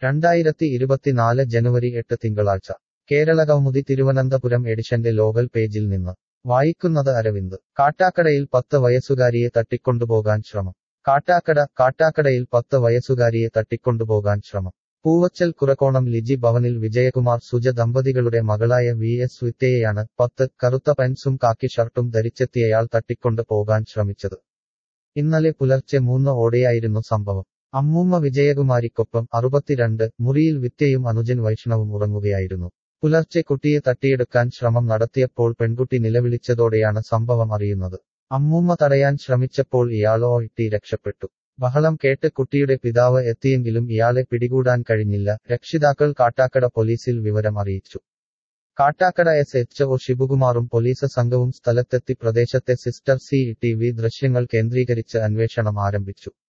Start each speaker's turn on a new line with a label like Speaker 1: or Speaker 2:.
Speaker 1: രണ്ടായിരത്തി ഇരുപത്തിനാല് ജനുവരി എട്ട് തിങ്കളാഴ്ച കേരളകൗമുദി തിരുവനന്തപുരം എഡിഷന്റെ ലോകൽ പേജിൽ നിന്ന് വായിക്കുന്നത് അരവിന്ദ് കാട്ടാക്കടയിൽ പത്ത് വയസ്സുകാരിയെ തട്ടിക്കൊണ്ടുപോകാൻ ശ്രമം കാട്ടാക്കട കാട്ടാക്കടയിൽ പത്ത് വയസ്സുകാരിയെ തട്ടിക്കൊണ്ടുപോകാൻ ശ്രമം പൂവച്ചൽ കുറക്കോണം ലിജി ഭവനിൽ വിജയകുമാർ സുജ ദമ്പതികളുടെ മകളായ വി എസ് വിത്തയെയാണ് പത്ത് കറുത്ത പെൻസും കാക്കി ഷർട്ടും ധരിച്ചെത്തിയയാൾ തട്ടിക്കൊണ്ട് പോകാൻ ശ്രമിച്ചത് ഇന്നലെ പുലർച്ചെ മൂന്ന് ഓടെയായിരുന്നു സംഭവം അമ്മൂമ്മ വിജയകുമാരിക്കൊപ്പം അറുപത്തിരണ്ട് മുറിയിൽ വിത്യയും അനുജൻ വൈഷ്ണവും ഉറങ്ങുകയായിരുന്നു പുലർച്ചെ കുട്ടിയെ തട്ടിയെടുക്കാൻ ശ്രമം നടത്തിയപ്പോൾ പെൺകുട്ടി നിലവിളിച്ചതോടെയാണ് സംഭവം അറിയുന്നത് അമ്മൂമ്മ തടയാൻ ശ്രമിച്ചപ്പോൾ ഇയാളോ ഇട്ടി രക്ഷപ്പെട്ടു ബഹളം കേട്ട് കുട്ടിയുടെ പിതാവ് എത്തിയെങ്കിലും ഇയാളെ പിടികൂടാൻ കഴിഞ്ഞില്ല രക്ഷിതാക്കൾ കാട്ടാക്കട പോലീസിൽ വിവരം അറിയിച്ചു കാട്ടാക്കട എസ് എച്ച് ഒ ശിവകുമാറും പോലീസ് സംഘവും സ്ഥലത്തെത്തി പ്രദേശത്തെ സിസ്റ്റർ സി ടി വി ദൃശ്യങ്ങൾ കേന്ദ്രീകരിച്ച് അന്വേഷണം ആരംഭിച്ചു